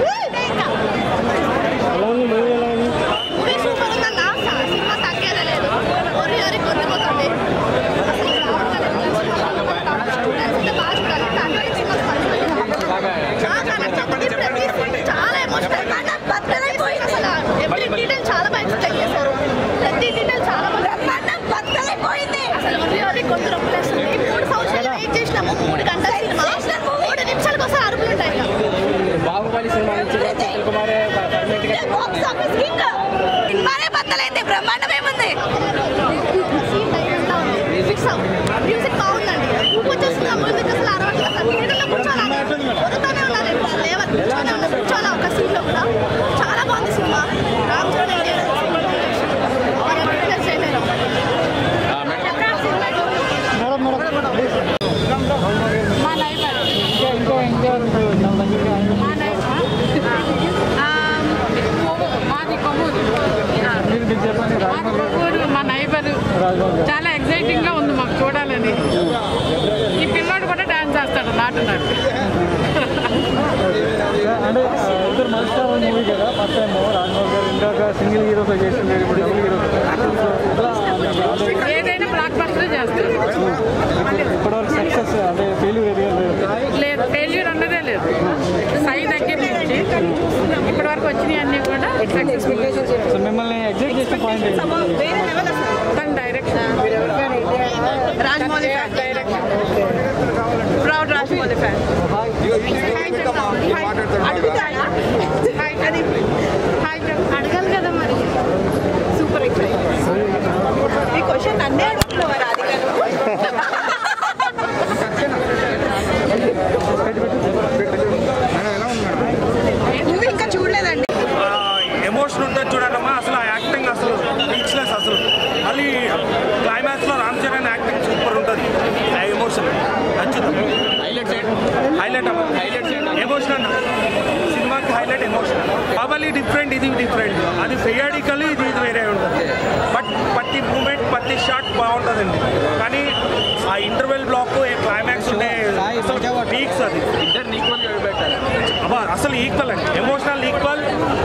ఇంకా ఎలా ఉంది మూవీ ఎలా ఉంది మూవీ సూపర్ ఉందన్న సినిమా తగ్గేదే లేదు ఒరి ఒరి కొద్దిపోతుంది అసలు రావట్లేదు. బాగా చూడాలి ఫ్యామిలీ సినిమా చాలా ఎమోషనల్ బద్దలైపోయింది అసలు ఎవ్రీ డీటెయిల్ చాలా బాగా ఎక్స్ప్లెయిన్ చేశారు ప్రతి డీటెయిల్ చాలా బాగా బద్దలైపోయింది అసలు ఒరి ఒరి కొద్ది రొప్పులేస్తుంది మూడు సంవత్సరాలు వెయిట్ చేసినాము మూడు గంటల సినిమా మూడు నిమిషాలకు ఒకసారి అరుపులు ఉంటాయి ఇక. బాహుబలి సినిమా నుంచి సుశీల్ కుమార్ పర్మనెంట్ గా బాక్స్ ఆఫీస్ కింగ్ సినిమానే బద్దలైంది బ్రహ్మాండం ఏముంది మ్యూజిక్ బాగుందండి ఊపు వచ్చేస్తుంది ఆ మ్యూజిక్ అసలు అరవట్లేదు అసలు థియేటర్లో కూర్చోాలి వదులుతూనే ఉండాలి లేవదు కూర్చొని ఉండాలి కూర్చోాలి ఒక సీట్లో కూడా చాలా బాగుంది సినిమా రామ్ చరణ్ ఎన్టీఆర్ ఎవరు ఎప్పుడు చేయలేరు మా నైబర్ ఇంకా ఇంకా ఇంకా చాలా దగ్గరగా మా నైబర్ మాది కొమ్మూరు మీరు మీకు చెప్పండి మాది కొమ్మూరు మా నైబర్ రాజమౌళి గారు చాలా ఎగ్జైటింగ్ గా ఉంది మాకు చూడాలని ఈ పిల్లోడు కూడా డాన్స్ చేస్తాడు నాటు నాటు అంటే ఆ, ఇద్దరు మల్టీ స్టార్ మూవీ కదా ఫస్ట్ టైం రాజమౌళి గారు ఇందాక సింగిల్ హీరోతో చేస్తున్నారు ఇప్పుడు డబుల్ హీరోతో సో ఎట్లా ఏదైనా బ్లాక్ బస్టర్ చేస్తాడు ఇప్పటివరకు సక్సెస్ అంటే ఫెయిల్యూర్ ఏది లేదు లేదు ఫెయిల్యూర్ అన్నదే లేదు సై దగ్గర నుంచి ఇప్పటి వరకు వచ్చినాయి అన్ని కూడా సక్సెస్ఫుల్ సో మిమ్మల్ని ఎగ్జైట్ చేసే పాయింట్ ఏంటి తన direction Rajamouli direction proud Rajamouli fan అడుగుతారా హాయ్ అది హాయ్ అడగాలి కదా మరి సూపర్ ఈ క్వశ్చన్ నన్నే అడుగుతున్నావా రాధిక నువ్వు ఇంకా చూడలేదండి ఎమోషన్ ఉంటుంది చూడండమ్మా అసలు ఆ యాక్టింగ్ అసలు రీచ్లెస్ అసలు మళ్ళీ క్లైమాక్స్లో రామ్ చరణ్ యాక్టింగ్ సూపర్ ఉంటుంది ఆ ఎమోషన్ నచ్చుతుంది హైలైట్ అమ్మా హైలైట్ ఎమోషన్ అన్న సినిమాకి హైలైట్ ఎమోషన్ బాబాలి డిఫరెంట్ ఇది డిఫరెంట్ అది ఫియాడికలీ ఇది ఇది వేరే ఉంటుంది బట్ ప్రతి మూమెంట్ ప్రతి షాట్ బాగుంటుందండి కానీ ఆ ఇంటర్వెల్ బ్లాక్ ఏ క్లైమాక్స్ ఉండే పీక్స్ అది అబ్బా అసలు ఈక్వల్ అండి ఎమోషనల్ ఈక్వల్